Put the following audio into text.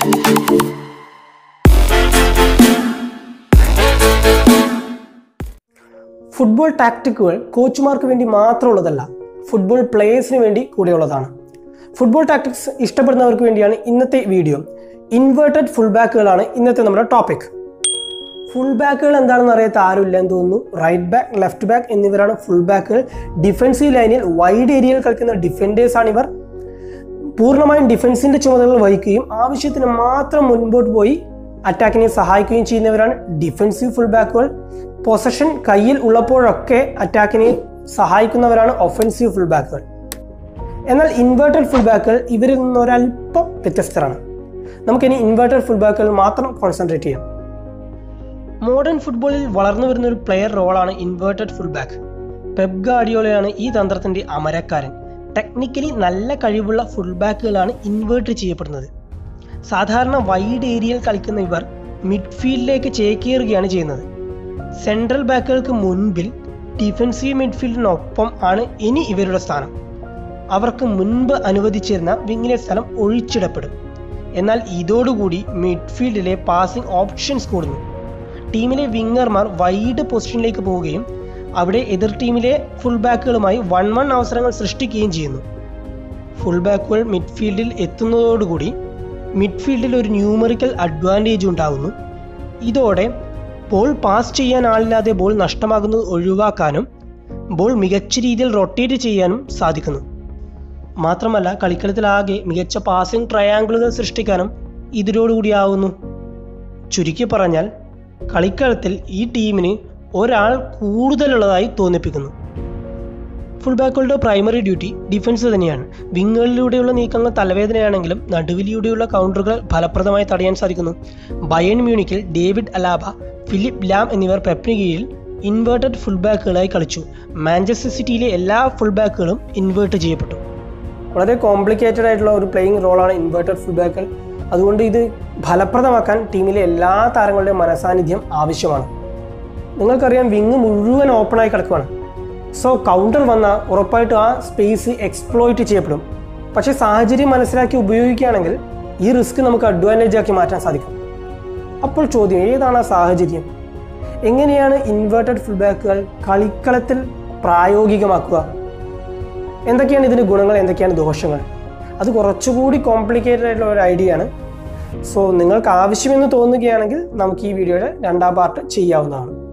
football ടാക്ടിക്കുകൾ കോച്ചുമാർക്ക് വേണ്ടി മാത്രമുള്ളതല്ല football പ്ലേയേഴ്സിന് വേണ്ടി കൂടെയുള്ളതാണ് football tactics ഇഷ്ടപ്പെടുന്നവർക്ക് വേണ്ടിയാണ് ഇന്നത്തെ വീഡിയോ ഇൻവേർട്ടഡ് ഫുൾ ബാക്കുകളാണ് ഇന്നത്തെ നമ്മുടെ ടോപ്പിക് ഫുൾ ബാക്കുകൾ എന്താണെന്ന് അറിയാത്ത ആരുമില്ല എന്ന് തോന്നുന്നു റൈറ്റ് ബാക്ക് ലെഫ്റ്റ് ബാക്ക് എന്നിവരാണ് ഫുൾ ബാക്കുകൾ ഡിഫൻസീവ് ലൈനിൽ വൈഡ് ഏരിയയിൽ കളിക്കുന്ന ഡിഫൻഡേഴ്സാണ് ഇവർ പൂർണ്ണമായും ഡിഫൻസിന്റെ ചുമതലകൾ വഹിക്കുകയും ആവശ്യത്തിന് മാത്രം മുൻപോട്ട് പോയി അറ്റാക്കിനെ സഹായിക്കുകയും ചെയ്യുന്നവരാണ് ഡിഫൻസീവ് ഫുൾ ബാക്കുകൾ പൊസഷൻ കയ്യിൽ ഉള്ളപ്പോഴൊക്കെ അറ്റാക്കിനെ സഹായിക്കുന്നവരാണ് ഒഫൻസീവ് ഫുൾ ബാക്കുകൾ എന്നാൽ ഇൻവേർട്ടഡ് ഫുൾ ബാക്കുകൾ ഇവരിൽ നിന്ന് ഒരല്പം വ്യത്യസ്തരാണ് നമുക്കിനി ഇൻവേർട്ടഡ് ഫുൾ ബാക്കുകൾ മാത്രം കോൺസെൻട്രേറ്റ് ചെയ്യാം മോഡേൺ ഫുട്ബോളിൽ വളർന്നു വരുന്ന ഒരു പ്ലെയർ റോളാണ് ഇൻവേർട്ടഡ് ഫുൾ ബാക്ക് പെപ് ഗാഡിയോളയാണ് ഈ തന്ത്രത്തിന്റെ അമരക്കാരൻ ടെക്നിക്കലി നല്ല കഴിവുള്ള ഫുൾ ബാക്കുകളാണ് ഇൻവേർട്ട് ചെയ്യപ്പെടുന്നത് സാധാരണ വൈഡ് ഏരിയയിൽ കളിക്കുന്ന ഇവർ മിഡ്ഫീൽഡിലേക്ക് ചേക്കേറുകയാണ് ചെയ്യുന്നത് സെൻട്രൽ ബാക്കുകൾക്ക് മുൻപിൽ ഡിഫൻസീവ് മിഡ്ഫീൽഡിനൊപ്പം ആണ് ഇനി ഇവരുടെ സ്ഥാനം അവർക്ക് മുൻപ് അനുവദിച്ചിരുന്ന വിങ്ങിലെ സ്ഥലം ഒഴിച്ചിടപ്പെടും എന്നാൽ ഇതോടുകൂടി മിഡ്ഫീൽഡിലെ പാസിംഗ് ഓപ്ഷൻസ് കൂടുന്നു ടീമിലെ വിങ്ങർമാർ വൈഡ് പൊസിഷനിലേക്ക് പോവുകയും അവിടെ എതിർ ടീമിലെ ഫുൾ ബാക്കുകളുമായി വൺ വൺ അവസരങ്ങൾ സൃഷ്ടിക്കുകയും ചെയ്യുന്നു ഫുൾ ബാക്കുകൾ മിഡ്ഫീൽഡിൽ എത്തുന്നതോടുകൂടി മിഡ്ഫീൽഡിൽ ഒരു ന്യൂമറിക്കൽ അഡ്വാൻറ്റേജ് ഉണ്ടാകുന്നു ഇതോടെ ബോൾ പാസ് ചെയ്യാൻ ആളില്ലാതെ ബോൾ നഷ്ടമാകുന്നത് ഒഴിവാക്കാനും ബോൾ മികച്ച രീതിയിൽ റൊട്ടേറ്റ് ചെയ്യാനും സാധിക്കുന്നു മാത്രമല്ല കളിക്കളത്തിലാകെ മികച്ച പാസിംഗ് ട്രയാങ്കിളുകൾ സൃഷ്ടിക്കാനും ഇതിനോടുകൂടിയാവുന്നു ചുരുക്കി പറഞ്ഞാൽ കളിക്കളത്തിൽ ഈ ടീമിന് ഒരാൾ കൂടുതലുള്ളതായി തോന്നിപ്പിക്കുന്നു ഫുൾ ബാക്കുകളുടെ പ്രൈമറി ഡ്യൂട്ടി ഡിഫൻസ് തന്നെയാണ് വിങ്ങുകളിലൂടെയുള്ള നീക്കങ്ങൾ തലവേദനയാണെങ്കിലും നടുവിലൂടെയുള്ള കൗണ്ടറുകൾ ഫലപ്രദമായി തടയാൻ സാധിക്കുന്നു ബയൺ മ്യൂണിക്കിൽ ഡേവിഡ് അലാബ ഫിലിപ്പ് ലാം എന്നിവർ പെപ്പിന് കീഴിൽ ഇൻവേർട്ടഡ് ഫുൾ ബാക്കുകളായി കളിച്ചു മാഞ്ചസ്റ്റർ സിറ്റിയിലെ എല്ലാ ഫുൾ ബാക്കുകളും ഇൻവേർട്ട് ചെയ്യപ്പെട്ടു വളരെ കോംപ്ലിക്കേറ്റഡ് ആയിട്ടുള്ള ഒരു പ്ലേയിങ് റോളാണ് ഇൻവേർട്ടഡ് ഫുൾ ബാക്കുകൾ അതുകൊണ്ട് ഇത് ഫലപ്രദമാക്കാൻ ടീമിലെ എല്ലാ താരങ്ങളുടെയും മനസാന്നിധ്യം ആവശ്യമാണ് നിങ്ങൾക്കറിയാം വിങ് മുഴുവൻ ഓപ്പണായി കിടക്കുകയാണ് സോ കൗണ്ടർ വന്നാൽ ഉറപ്പായിട്ടും ആ സ്പേസ് എക്സ്പ്ലോയിറ്റ് ചെയ്യപ്പെടും പക്ഷേ സാഹചര്യം മനസ്സിലാക്കി ഉപയോഗിക്കുകയാണെങ്കിൽ ഈ റിസ്ക് നമുക്ക് അഡ്വാൻറ്റേജ് ആക്കി മാറ്റാൻ സാധിക്കും അപ്പോൾ ചോദ്യം ഏതാണ് ആ സാഹചര്യം എങ്ങനെയാണ് ഇൻവേർട്ടഡ് ഫുൾ ബാക്കുകൾ കളിക്കളത്തിൽ പ്രായോഗികമാക്കുക എന്തൊക്കെയാണ് ഇതിൻ്റെ ഗുണങ്ങൾ എന്തൊക്കെയാണ് ദോഷങ്ങൾ അത് കുറച്ചുകൂടി കോംപ്ലിക്കേറ്റഡ് ആയിട്ടുള്ള ഒരു ഐഡിയ ആണ് സോ നിങ്ങൾക്ക് ആവശ്യമെന്ന് തോന്നുകയാണെങ്കിൽ നമുക്ക് ഈ വീഡിയോയുടെ രണ്ടാം പാർട്ട് ചെയ്യാവുന്നതാണ്